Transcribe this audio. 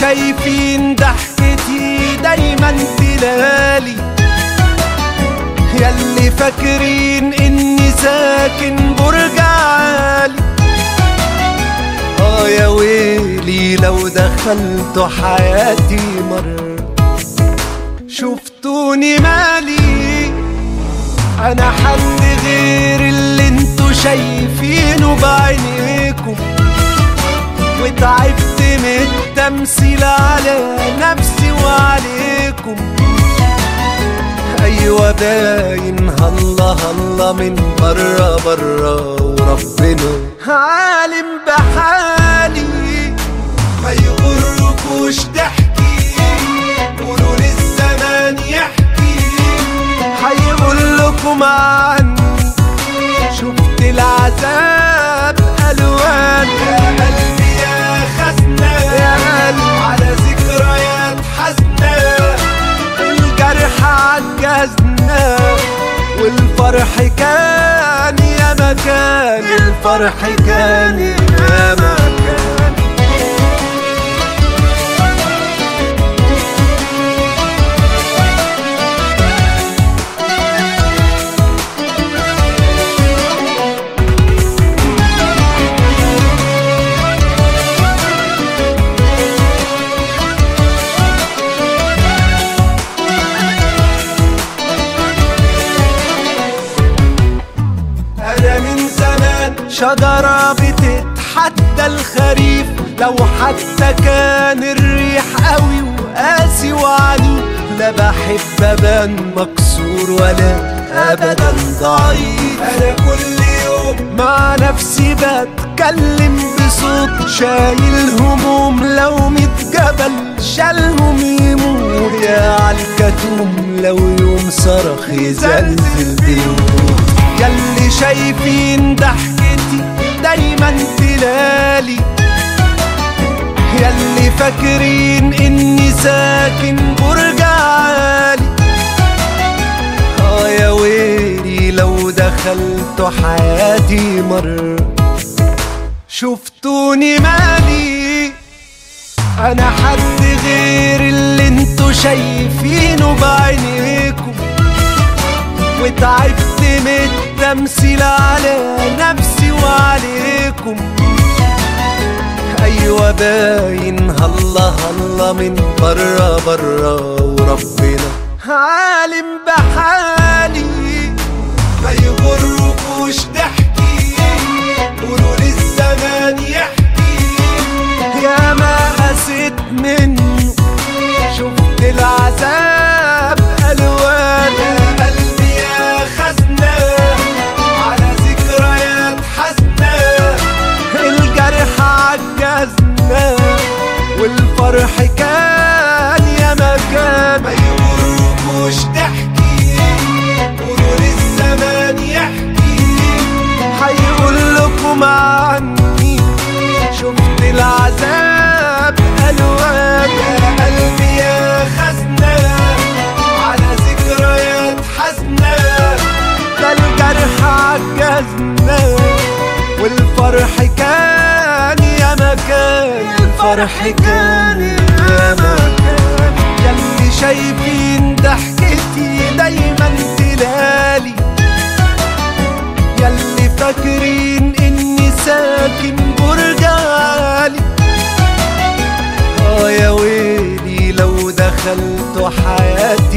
شايفين ضحكتي دايما تلالي ياللي فاكرين اني ساكن برج عالي اه يا ويلي لو دخلتوا حياتي مرة شفتوني مالي انا حد غير اللي انتوا شايفينه بعينيكم وتعبت من التمثيل على نفسي وعليكم ايوه باين هلا هلا من برا برا وربنا عالم بحالي ما يغركوش ضحكي قولوا للزمان يحكي هيقول لكم عني شفت العذاب الوان يا قلبي يا خزنة يا قلبي على ذكريات حزنة الجرح عجزنا والفرح كان يا مكان الفرح كان يا مكان انا من زمان شجرة بتتحدى الخريف لو حتى كان الريح قوي وقاسي وعنيف لا بحب ابان مكسور ولا ابدا ضعيف انا كل يوم مع نفسي بتكلم بصوت شايل هموم لو ميت جبل شالهم يموت يا عالكتوم لو يوم صرخ يزلزل بيوت ياللي شايفين ضحكتي دايما تلالي ياللي فاكرين اني ساكن برج عالي اه يا ويلي لو دخلتوا حياتي مرة شفتوني مالي انا حد غير اللي انتوا شايفينه بعينيكم وتعبت من التمثيل على نفسي وعليكم ايوه باين هلا هلا من برا برا وربنا عالم بحالي ما يغركوش ضحكي قولوا للزمان يحكي يا ما قسيت منه شفت العذاب الوان يا قلبي يا خزنة على ذكريات حزنة الجرح عجزنا والفرح كان يا مكان ما يغركوش ضحكي قولوا للزمان يحكي هيقول لكم عني شفت العذاب الوان يا قلبي يا خزنة على ذكريات حزنة ده الجرح عجزنا والفرح كان يا مكان الفرح كان يا مكان ياللي شايفين ضحكتي دايما تلالي ياللي فاكرين اني ساكن برج عالي اه يا ويلي لو دخلتوا حياتي